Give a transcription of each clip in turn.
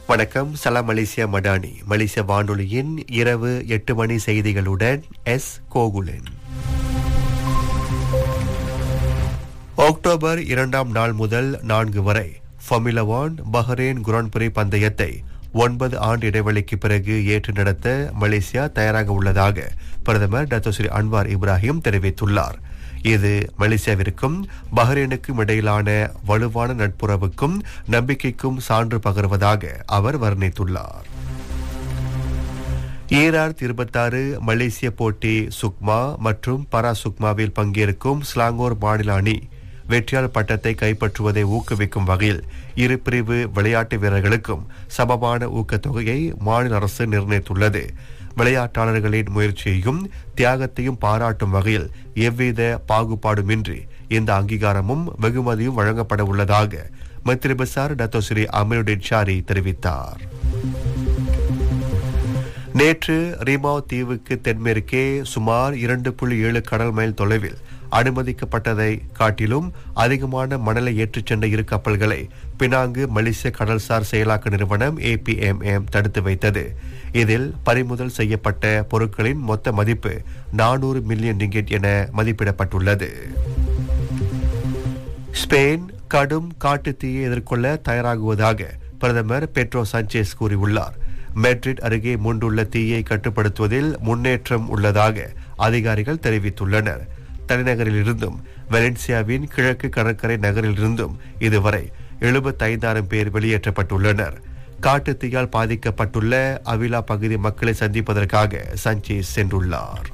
வணக்கம் சலாம் மலேசியா மடானி மலேசிய வானொலியின் இரவு எட்டு மணி செய்திகளுடன் எஸ் கோகுலன் அக்டோபர் இரண்டாம் நாள் முதல் நான்கு வரை ஃபமிலா ஒன் பஹ்ரைன் குரான்புரி பந்தயத்தை ஒன்பது ஆண்டு இடைவெளிக்கு பிறகு ஏற்று நடத்த மலேசியா தயாராக உள்ளதாக பிரதமர் டாக்டர் ஸ்ரீ அன்வார் இப்ராஹிம் தெரிவித்துள்ளார் இது மலேசியாவிற்கும் பஹ்ரைனுக்கும் இடையிலான வலுவான நட்புறவுக்கும் நம்பிக்கைக்கும் சான்று பகர்வதாக அவர் வர்ணித்துள்ளார் ஈரார் இருபத்தாறு மலேசிய போட்டி சுக்மா மற்றும் பரா சுக்மாவில் பங்கேற்கும் ஸ்லாங்கோர் மாநில அணி வெற்றியாளர் பட்டத்தை கைப்பற்றுவதை ஊக்குவிக்கும் வகையில் இரு பிரிவு விளையாட்டு வீரர்களுக்கும் சமமான ஊக்கத்தொகையை மாநில அரசு நிர்ணயித்துள்ளது விளையாட்டாளர்களின் முயற்சியையும் தியாகத்தையும் பாராட்டும் வகையில் எவ்வித பாகுபாடுமின்றி இந்த அங்கீகாரமும் வெகுமதியும் வழங்கப்பட உள்ளதாக மந்திரி பசார் டத்தோ ஸ்ரீ அமீருடின் ஷாரி தெரிவித்தார் நேற்று ரிமாவ் தீவுக்கு தென்மேற்கே சுமார் இரண்டு புள்ளி ஏழு கடல் மைல் தொலைவில் அனுமதிக்கப்பட்டதை காட்டிலும் அதிகமான மணலை ஏற்றிச் சென்ற இரு கப்பல்களை பினாங்கு மலேசிய கடல்சார் செயலாக்க நிறுவனம் ஏபிஎம்எம் தடுத்து வைத்தது இதில் பறிமுதல் செய்யப்பட்ட பொருட்களின் மொத்த மதிப்பு நானூறு மில்லியன் ரிங்கெட் என மதிப்பிடப்பட்டுள்ளது ஸ்பெயின் கடும் காட்டுத்தீயை எதிர்கொள்ள தயாராகுவதாக பிரதமர் பெட்ரோ சாnchez கூறியுள்ளார் மெட்ரிட் அருகே மூண்டுள்ள தீயை கட்டுப்படுத்துவதில் முன்னேற்றம் உள்ளதாக அதிகாரிகள் தெரிவித்துள்ளனர் தலைநகரிலிருந்தும் வெலன்சியாவின் கிழக்கு கடற்கரை நகரிலிருந்தும் இதுவரை எழுபத்தைந்தாயிரம் பேர் வெளியேற்றப்பட்டுள்ளனர் காட்டுத்தீயால் பாதிக்கப்பட்டுள்ள அவிலா பகுதி மக்களை சந்திப்பதற்காக சஞ்சேஸ் சென்றுள்ளார்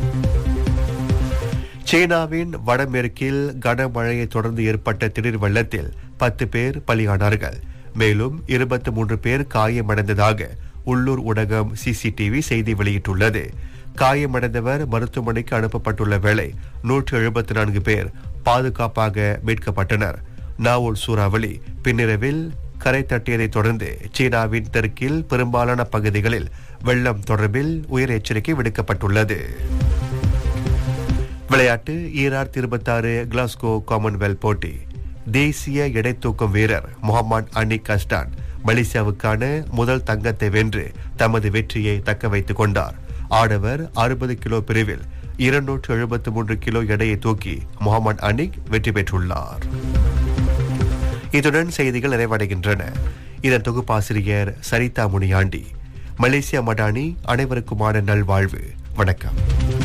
சீனாவின் வடமேற்கில் கனமழையை தொடர்ந்து ஏற்பட்ட திடீர் வெள்ளத்தில் பத்து பேர் பலியானார்கள் மேலும் இருபத்தி மூன்று பேர் காயமடைந்ததாக உள்ளூர் ஊடகம் சிசிடிவி செய்தி வெளியிட்டுள்ளது காயமடைந்தவர் மருத்துவமனைக்கு அனுப்பப்பட்டுள்ள வேளை நூற்று எழுபத்தி நான்கு பேர் பாதுகாப்பாக மீட்கப்பட்டனர் நாவூல் சூறாவளி பின்னிரவில் கரை தட்டியதைத் தொடர்ந்து சீனாவின் தெற்கில் பெரும்பாலான பகுதிகளில் வெள்ளம் தொடர்பில் உயர் எச்சரிக்கை விடுக்கப்பட்டுள்ளது விளையாட்டு ஈரார் இருபத்தாறு கிளாஸ்கோ காமன்வெல்த் போட்டி தேசிய எடை தூக்கும் வீரர் முகமது அனிக் கஸ்டான் மலேசியாவுக்கான முதல் தங்கத்தை வென்று தமது வெற்றியை தக்க வைத்துக் கொண்டார் ஆடவர் அறுபது கிலோ பிரிவில் இருநூற்று எழுபத்தி மூன்று கிலோ எடையை தூக்கி முகமது அனிக் வெற்றி பெற்றுள்ளார் இதுடன் செய்திகள் நிறைவடைகின்றன இதன் தொகுப்பாசிரியர் சரிதா முனியாண்டி மலேசியா மடானி அனைவருக்குமான நல்வாழ்வு வணக்கம்